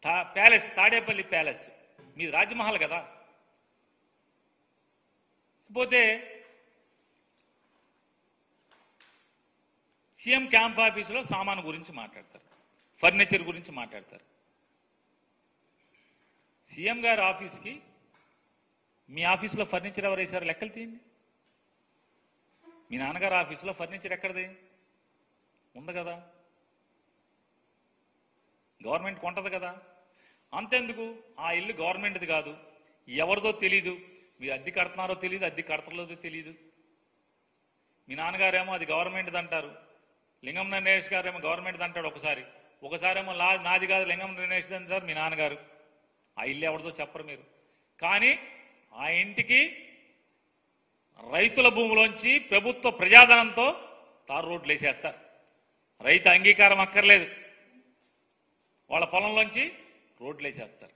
తా palace Tadepalli palace మీది రాజమహల్ కదా పోతే సీఎం క్యాంప్ ఆఫీసులో సామాను గురించి మాట్లాడతారు ఫర్నిచర్ గురించి మాట్లాడతారు సీఎం గారి ఆఫీస్కి మీ ఆఫీసులో ఫర్నిచర్ ఎవరు వేశారు లెక్కలు తీయండి మీ నాన్నగారు ఆఫీసులో ఫర్నిచర్ ఎక్కడిది ఉంది కదా గవర్నమెంట్ కొంటది కదా అంతెందుకు ఆ ఇల్లు గవర్నమెంట్ది కాదు ఎవరిదో తెలీదు మీరు అద్దె కడుతున్నారో తెలియదు అద్దె కడతలేదో తెలియదు మీ నాన్నగారేమో అది గవర్నమెంట్ది అంటారు లింగం నరేష్ గారేమో గవర్నమెంట్ది అంటాడు ఒకసారి ఒకసారేమో లా నాది కాదు లింగం నరేష్ అంటారు మీ నాన్నగారు ఆ ఇల్లు ఎవరిదో చెప్పరు మీరు కానీ ఆ ఇంటికి రైతుల భూమిలోంచి ప్రభుత్వ ప్రజాధనంతో తారు రోడ్లు వేసేస్తారు రైతు అంగీకారం అక్కర్లేదు వాళ్ళ పొలంలోంచి రోడ్లు వేసేస్తారు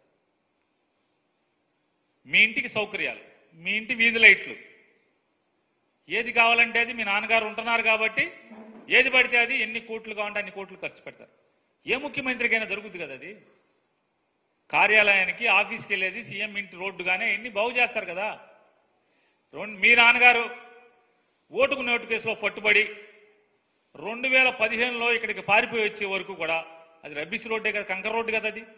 మీ ఇంటికి సౌకర్యాలు మీ ఇంటి వీధి లైట్లు ఏది కావాలంటే అది మీ నాన్నగారు ఉంటున్నారు కాబట్టి ఏది పడితే అది ఎన్ని కోట్లు కావాలంటే అన్ని కోట్లు ఖర్చు పెడతారు ఏ ముఖ్యమంత్రికైనా దొరుకుతుంది కదా అది కార్యాలయానికి ఆఫీస్కి వెళ్ళేది సీఎం ఇంటి రోడ్డుగానే ఎన్ని బాగు చేస్తారు కదా రెండు మీ నాన్నగారు ఓటుకు నోటు కేసులో పట్టుబడి రెండు వేల పదిహేనులో ఇక్కడికి పారిపోయి వచ్చే వరకు కూడా అది రబ్బీస్ రోడ్డే కదా కంకర్ రోడ్డు కదా అది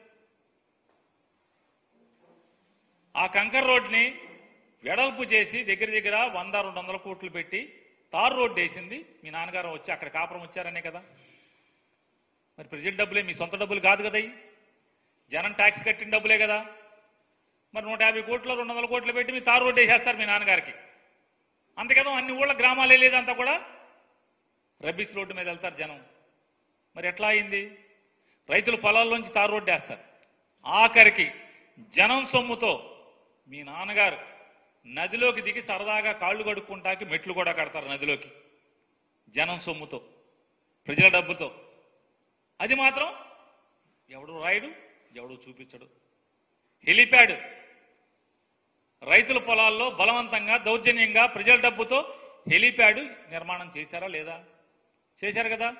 ఆ కంకర్ రోడ్ని వెడల్పు చేసి దగ్గర దగ్గర వంద రెండు వందల కోట్లు పెట్టి తారు రోడ్డు వేసింది మీ నాన్నగారు వచ్చి అక్కడ కాపురం వచ్చారనే కదా మరి ప్రజల డబ్బులే మీ సొంత డబ్బులు కాదు కదా ఇవి. జనం ట్యాక్స్ కట్టిన డబ్బులే కదా మరి నూట యాభై కోట్లు రెండు వందల కోట్లు పెట్టి మీ తారు రోడ్డు వేసేస్తారు మీ నాన్నగారికి అంతేకదా అన్ని ఊళ్ళ గ్రామాలు వెళ్ళేదంతా కూడా రబ్బీస్ రోడ్డు మీద వెళ్తారు జనం మరి ఎట్లా అయింది రైతుల పొలాల్లోంచి తారు రోడ్డు వేస్తారు ఆఖరికి జనం సొమ్ముతో మీ నాన్నగారు నదిలోకి దిగి సరదాగా కాళ్ళు కడుక్కుంటాకి మెట్లు కూడా కడతారు నదిలోకి జనం సొమ్ముతో ప్రజల డబ్బుతో అది మాత్రం ఎవడు రాయడు ఎవడు చూపించడు హెలిప్యాడ్ రైతుల పొలాల్లో బలవంతంగా దౌర్జన్యంగా ప్రజల డబ్బుతో హెలిప్యాడ్ నిర్మాణం చేశారా లేదా చేశారు కదా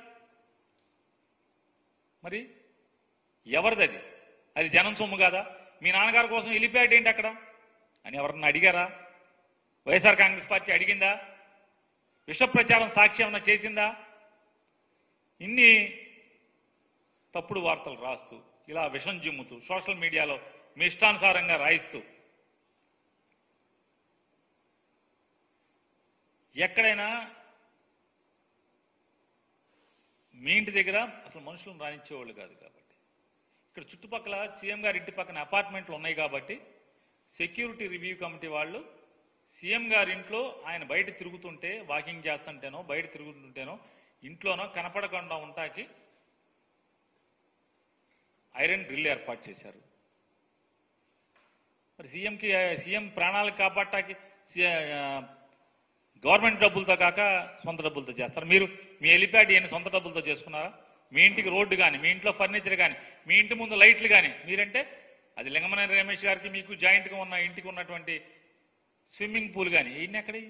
మరి ఎవరిది అది అది జనం సొమ్ము కాదా మీ నాన్నగారి కోసం హెలిప్యాడ్ ఏంటి అక్కడ అని ఎవరన్నా అడిగారా వైఎస్ఆర్ కాంగ్రెస్ పార్టీ అడిగిందా విష ప్రచారం సాక్షి ఏమన్నా చేసిందా ఇన్ని తప్పుడు వార్తలు రాస్తూ ఇలా విషం జిమ్ముతూ సోషల్ మీడియాలో మీ ఇష్టానుసారంగా రాయిస్తూ ఎక్కడైనా మీ ఇంటి దగ్గర అసలు మనుషులను రాణించేవాళ్ళు కాదు కాబట్టి ఇక్కడ చుట్టుపక్కల సీఎం గారి ఇంటి పక్కన అపార్ట్మెంట్లు ఉన్నాయి కాబట్టి సెక్యూరిటీ రివ్యూ కమిటీ వాళ్ళు సీఎం గారి ఇంట్లో ఆయన బయట తిరుగుతుంటే వాకింగ్ చేస్తుంటేనో బయట తిరుగుతుంటేనో ఇంట్లోనో కనపడకుండా ఉంటాకి ఐరన్ డ్రిల్ ఏర్పాటు చేశారు మరి సీఎంకి సీఎం ప్రాణాలు కాపాడటానికి సీ- ఆ, గవర్నమెంట్ డబ్బులతో కాక సొంత డబ్బులతో చేస్తారు మీరు మీ ఎలిప్యాడ్ ఏమైనా సొంత డబ్బులతో చేసుకున్నారా మీ ఇంటికి రోడ్డు కానీ మీ ఇంట్లో ఫర్నిచర్ కానీ మీ ఇంటి ముందు లైట్లు కానీ మీరంటే అది లింగమనేని రమేష్ గారికి మీకు జాయింట్గా ఉన్న ఇంటికి ఉన్నటువంటి స్విమ్మింగ్ పూల్ కానీ ఇన్ని ఎక్కడి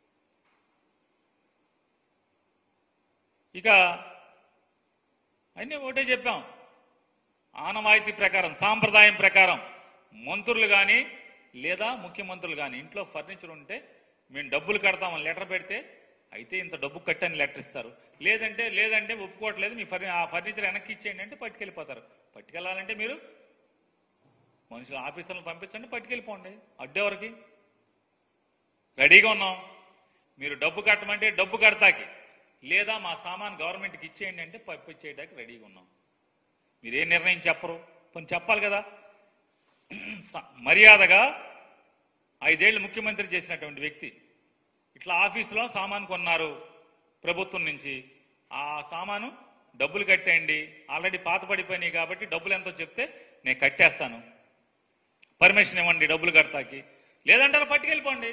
ఇక అన్నీ ఒకటే చెప్పాం ఆనవాయితీ ప్రకారం సాంప్రదాయం ప్రకారం మంత్రులు కానీ లేదా ముఖ్యమంత్రులు కానీ ఇంట్లో ఫర్నిచర్ ఉంటే మేము డబ్బులు కడతామని లెటర్ పెడితే అయితే ఇంత డబ్బు కట్టని లెటర్ ఇస్తారు లేదంటే లేదంటే ఒప్పుకోవట్లేదు మీ ఫర్ని ఆ ఫర్నిచర్ వెనక్కి ఇచ్చేయండి అంటే పట్టుకెళ్ళిపోతారు పట్టుకెళ్ళాలంటే మీరు మనుషులు ఆఫీసర్లను పంపించండి పట్టుకెళ్ళిపోండి అడ్డెవరికి రెడీగా ఉన్నాం మీరు డబ్బు కట్టమంటే డబ్బు కడతాకి లేదా మా సామాన్ గవర్నమెంట్కి ఇచ్చేయండి అంటే పంపించేయడానికి రెడీగా ఉన్నాం మీరేం నిర్ణయం చెప్పరు కొన్ని చెప్పాలి కదా స- మర్యాదగా ఐదేళ్లు ముఖ్యమంత్రి చేసినటువంటి వ్యక్తి ఇట్లా ఆఫీసులో సామాను కొన్నారు ప్రభుత్వం నుంచి ఆ సామాను డబ్బులు కట్టేయండి ఆల్రెడీ పాత పడిపోయినాయి కాబట్టి డబ్బులు ఎంతో చెప్తే నేను కట్టేస్తాను పర్మిషన్ ఇవ్వండి డబ్బులు కడతాకి లేదంటే అలా పట్టుకెళ్ళిపోండి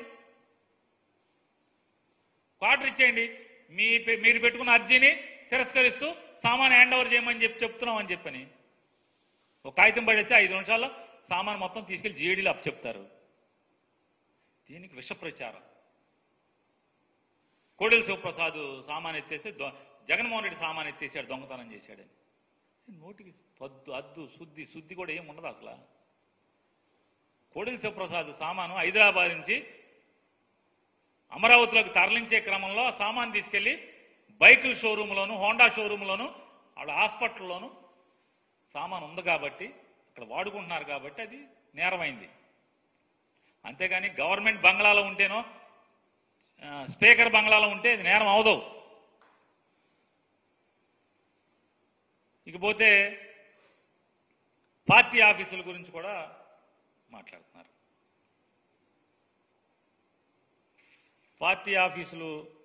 క్వార్టర్ ఇచ్చేయండి మీ పె- మీరు పెట్టుకున్న అర్జీని తిరస్కరిస్తూ సామాన్ హ్యాండ్ ఓవర్ చేయమని చెప్పి చెప్తున్నాం అని చెప్పని ఒక కాగితం పడి వచ్చి ఐదు నిమిషాల్లో సామాన్ మొత్తం తీసుకెళ్లి జీడీలో అప్ చెప్తారు దీనికి విష ప్రచారం కోడెల శివప్రసాద్ సామాన్ ఎత్తేసి దొ- జగన్మోహన్ రెడ్డి సామాన్ ఎత్తేసాడు దొంగతనం చేశాడని నోటికి పద్దు అద్దు శుద్ధి శుద్ధి కూడా ఏం ఉండదు అసలు కోడిల శివప్రసాద్ సామాను హైదరాబాద్ నుంచి అమరావతిలోకి తరలించే క్రమంలో ఆ సామాన్ తీసుకెళ్లి బైకుల షోరూంలోను హోండా షోరూంలోను వాళ్ళ హాస్పిటల్లోను సామాన్ ఉంది కాబట్టి ఇక్కడ వాడుకుంటున్నారు కాబట్టి అది నేరమైంది అంతేగాని గవర్నమెంట్ బంగ్లాలో ఉంటేనో ఆ, స్పీకర్ బంగ్లాలో ఉంటే అది నేరం అవదు ఇకపోతే పార్టీ ఆఫీసుల గురించి కూడా మాట్లాడుతున్నారు పార్టీ ఆఫీసులు